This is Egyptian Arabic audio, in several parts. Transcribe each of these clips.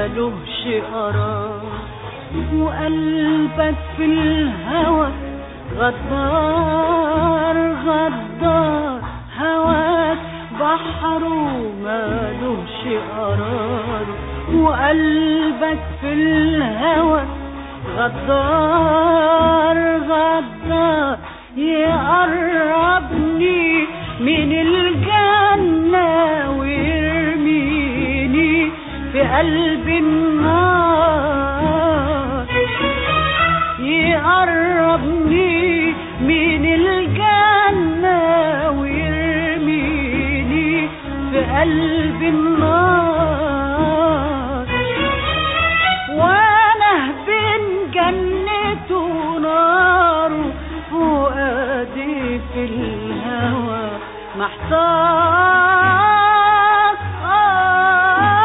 مالوش قرار وقلبك في الهوى غدار غدار هواك بحر ومالوش قرار وقلبك في الهوى غدار غدار يقربني من الجنة ويرميني في قلب النار يقربني من الجنة ويرميني في قلب النار وانا بين جنة ونار فؤادي في الهوى محتار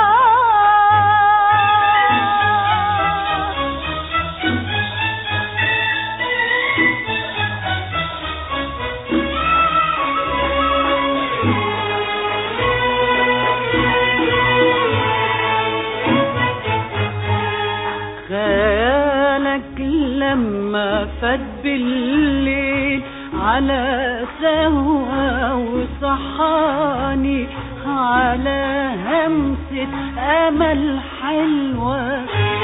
خيالك لما فات بالليل على سهوة وصحاني على همسة أمل حلوة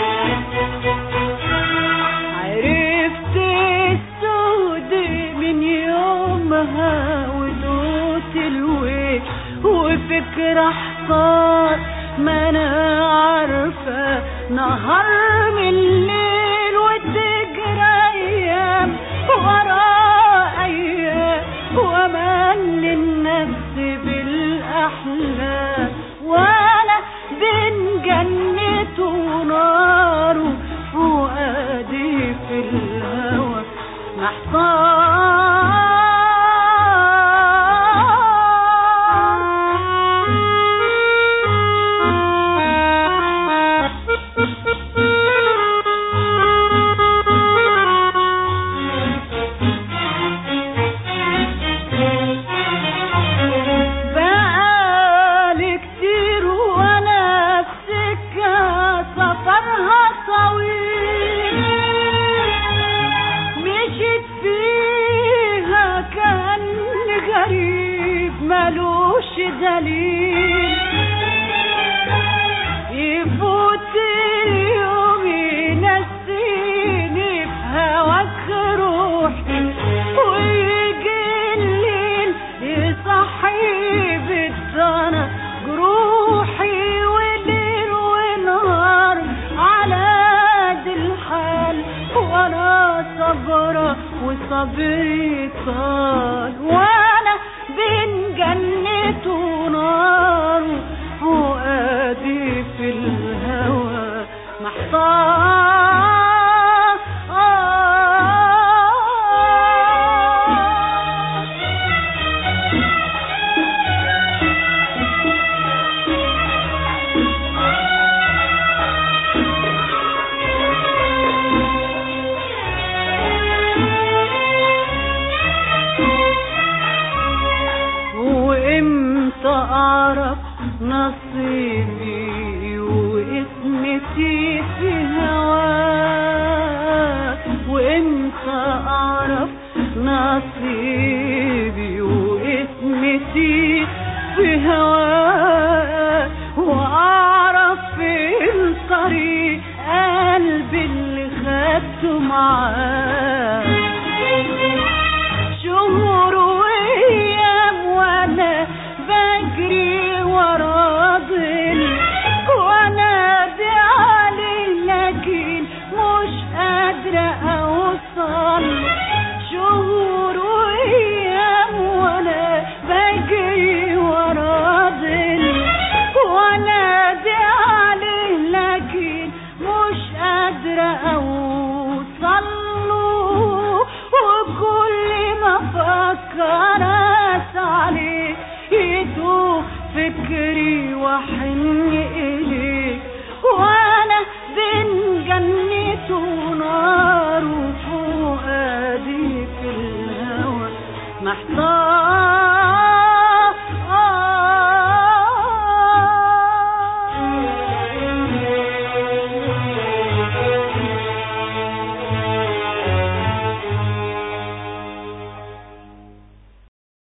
عرفت السود من يومها ودوت الويل وفكرة حصار ما انا عارفة نهار من الليل وتجرى ايام ورا ايام وامان النفس بالاحلام وانا بين جنة ونار فؤادي في الهوى بقالي كتير وانا في سكة سفرها طويل مشيت فيها كان غريب ملوش دليل يفوت اليوم ينسيني في هواك روحي ويجي الليل يصحي بالضنا جروحي وليل ونهار على دي الحال وانا صبرة وصبري طال وانا بين جنة ونار فؤادي في الهوى محتار وامتى اعرف نصيبي واسمتي في هواك وامتى اعرف نصيبي واسمتي في هواك واعرف في الطريق قلبي اللي خدته معاك شهور وايام وانا بجري ورا ظل وانا بعلي لكن مش قادرة اوصل شهور وايام وانا بجري ورا ظل وانا بعلي لكن مش قادرة اوصل له وكل ما افكر عليه يتوه فكري واحن اليك وانا بين جنة ونار وفؤادي في الهوى محتار